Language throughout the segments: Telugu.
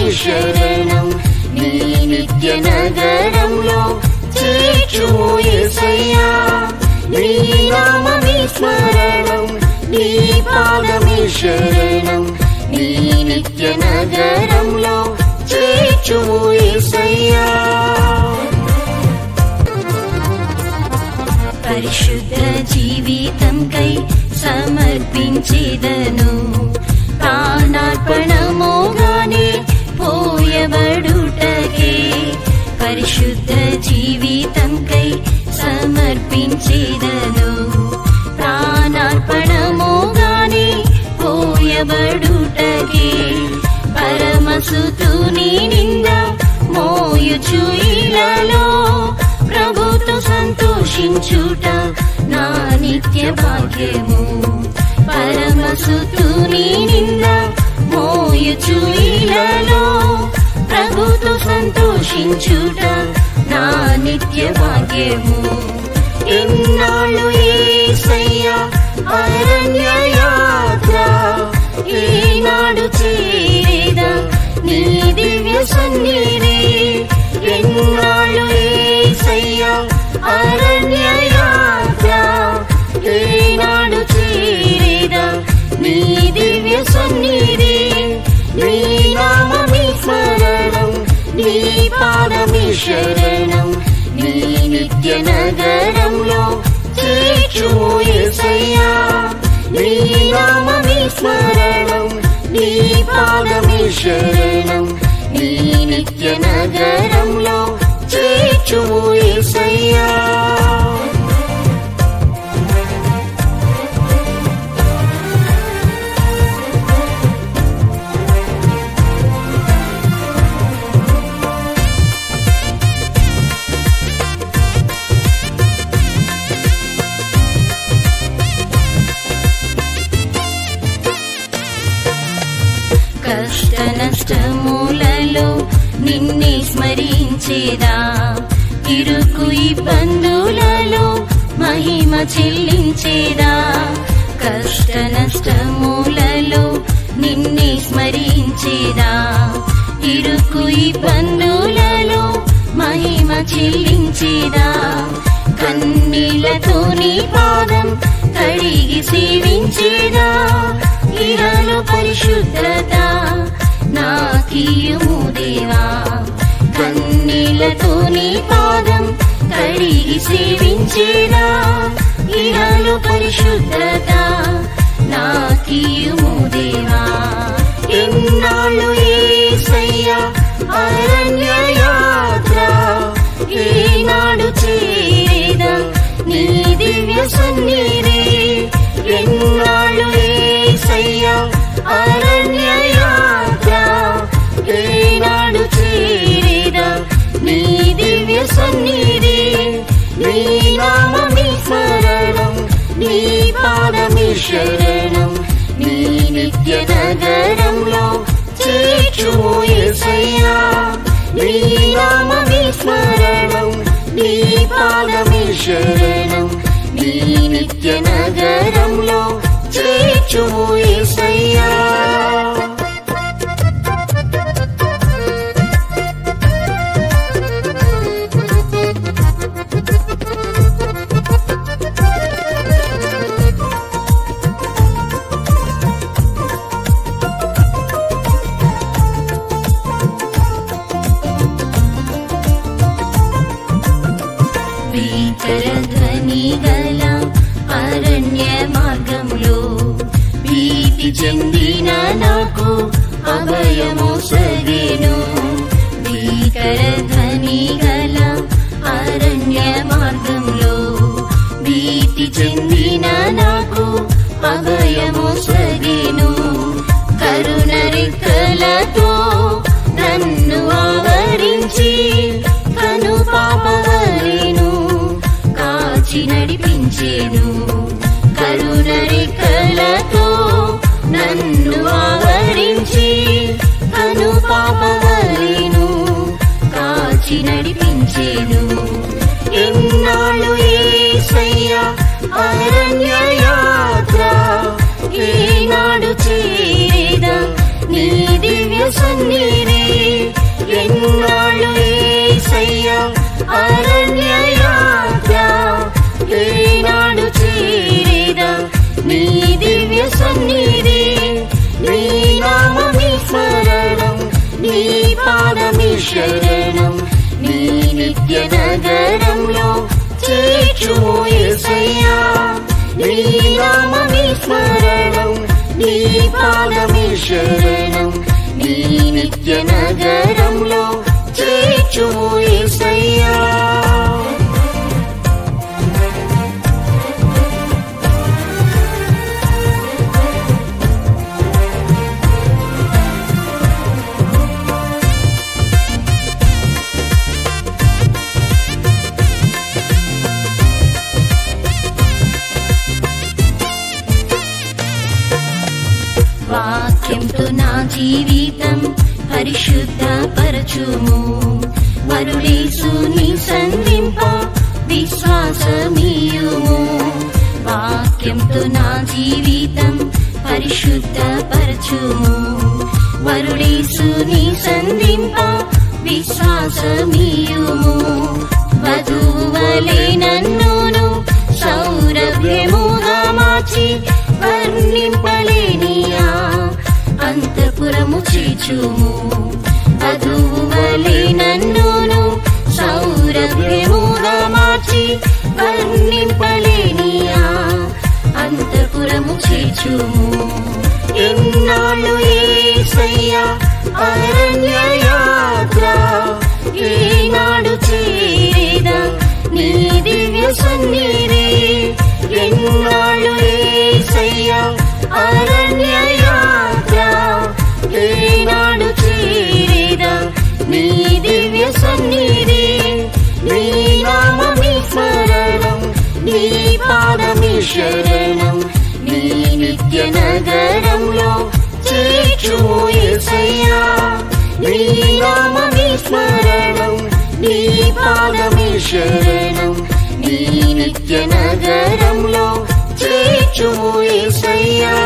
శరణం నీ నిత్య నగరంలో చేర్చుము యేసయ్యా నీ నామమే స్మరణం నీ పాదమే శరణం నీ నిత్య నగరంలో చేర్చుము యేసయ్యా పరిశుద్ధ జీవితం కై సమర్పించేదను ప్రాణార్పణముగానే పోయబడుటకే పరిశుద్ధ జీవితం కై సమర్పించేదను ప్రాణార్పణముగానే పోయబడుటకే పరమసుతుని నింద మోయుచు ఇలలో ప్రభుతో సంతోషించుట నా నిత్య భాగ్యము పరమసుతుని నింద మోయుచు ఇలలో ప్రభుతో సంతోషించుట నా నిత్య భాగ్యము ఎన్నాళ్ళు ఏసయ్యా అరణ్య యాత్ర ఈనాడు చేరేదా నీ దివ్య సన్నిధి ఎన్నాళ్ళు ఏసయ్యా అరణ్య యాత్ర ఈనాడు చేరేదా నీ దివ్య సన్నిధి నీ నామమే స్మరణం నీ పాదమే శరణం నీ నిత్య నగరంలో చేర్చుము యేసయ్యా నీ నామమే స్మరణం నీ పాదమే శరణం నీ నిత్య నగరంలో చేర్చుము యేసయ్యా కష్ట నష్టములలో నిన్నే స్మరించేదా ఇరుకు ఇబ్బందులలో మహిమ చెల్లించేదా కష్ట నష్టములలో నిన్నే స్మరించేదా ఇరుకు ఇబ్బందులలో మహిమ చెల్లించేదా కన్నీళ్లతో నీ పాదం కడిగి సేవించేదా ఇహలో పరిశుద్ధత నాకీయుము దేవా కన్నీళ్లతో నీ పాదం కడిగి సేవించేదా ఇహలో పరిశుద్ధత నాకీయుము దేవా ఎన్నాళ్ళు ఏసయ్యా అరణ్య యాత్ర ఈనాడు చేరేదా నీ దివ్య సన్నిధి ఎన్నాళ్ళు ఏసయ్యా అరణ్య యాత్ర ఈనాడు చేరేదా నీ దివ్య సన్నిధి నీ నామమే స్మరణం నీ పాదమే శరణం నీ నిత్య నగరంలో చేర్చుము యేసయ్యా నీ నామమే స్మరణం నీ పాదమే శరణం నీ నిత్య నగరంలో చేర్చుము యేసయ్యా భీకర ధ్వని గల అరణ్య మార్గంలో భీతి చెందిన నాకు అభయము సగేను భీకర ధ్వని గల అరణ్య మార్గంలో భీతి చెందిన నాకు అభయము సగేను కరుణ రెక్కలతో నన్ను ఆవరించి కను పాపవలేను కాచి నడిపించేను కరుణ రెక్కలతో నన్ను ఆవరించి కను పాపవలేను కాచి నడిపించేను ఎన్నాళ్ళు ఏసయ్యా అరణ్య యాత్ర ఈనాడు చేరేదా నీ దివ్య సన్నిధి ఎన్నాళ్ళు ఏసయ్యా అరణ్య యాత్ర ఏనాడు చేరేదా నీ దివ్య సన్నిధి నీ నామమి స్మరణం నీ పాదమి శరణం నీ నిత్య నగరంలో చేర్చుము ఏసయ్యా నీ నామమి స్మరణం నీ పాదమి శరణం నీ నిత్య నగరంలో చేర్చుము ఏసయ్యా వాక్యంతో నా జీవితం పరిశుద్ధ పరచుము వరుడేసు నీ సంధింప విశ్వాసమీయుము వాక్యంతో నా జీవితం పరిశుద్ధ పరచుము వరుడేసు నీ సంధింప విశ్వాసమీయుము వధువలే నన్నును సౌరభ్యముగా మార్చి వర్ణింపలేనియా అంతపురము చేచుము వధువలే నన్నును సౌరభ్యముగా మార్చి వర్ణింపలేనియా అంతపురము చేచుము ఎన్నాళ్ళు ఏసయ్యా అరణ్య యాత్ర ఈనాడు చేరేదా నీ దివ్య సన్నిధి ఎన్నాళ్ళు ఏసయ్యా అరణ్య యాత్ర ఏనాడు చేరేదా నీ దివ్య సన్నిధి నీ నామమి స్మరణం నీ పాదమి శరణం నీ నిత్య నగరంలో చేర్చుము ఏసయ్యా నీ నామమి స్మరణం నీ పాదమి శరణం నీ నిత్య నగరంలో చేర్చుము ఏసయ్యా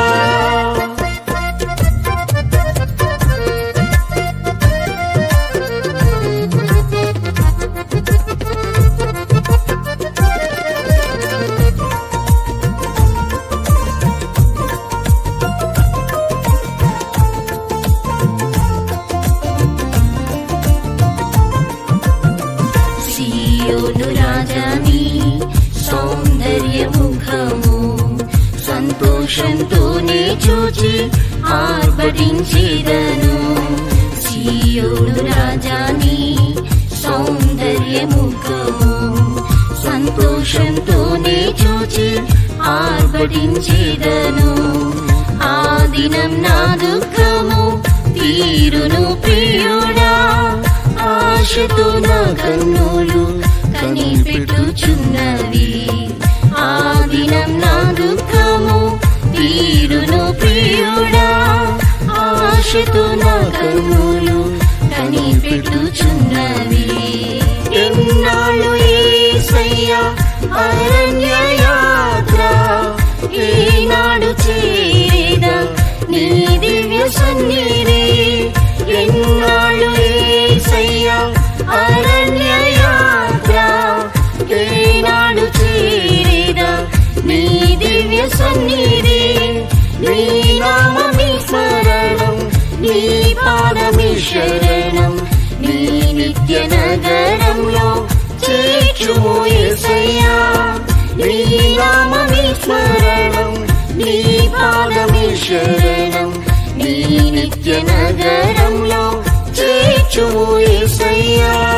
సియోను రాజాని సౌందర్య ముఖము సంతోషంతోనే చూచి ఆర్భటించేదను సియోను రాజాని సౌందర్య ముఖము సంతోషంతోనే చూచి ఆర్భటించేదను ఆ దినం నా దుఃఖము తీరును ప్రియుడా ఆశతో నా కన్నులు కనిపెట్టుచున్నవి ఆ దినం నా దుఃఖము తీరును ప్రియుడా ఆశతో నా కన్నులు కనిపెట్టుచున్నవి ఎన్నాళ్ళు ఏసయ్యా అరణ్య యాత్ర ఈనాడు చేరేదా నీ దివ్య సన్నిధి ఎన్నాళ్ళు ఏసయ్యా అరణ్య యాత్ర ఈనాడు చేరేదా నీ దివ్య సన్నిధి నీ నామమి స్మరణం నీ పాదమి శరణం నీ నిత్య నగరంలో చేర్చుము ఏసయ్యా నీ నామమి స్మరణం నీ పాదమి శరణం నీ నిత్య నగరంలో చేర్చుము ఏసయ్యా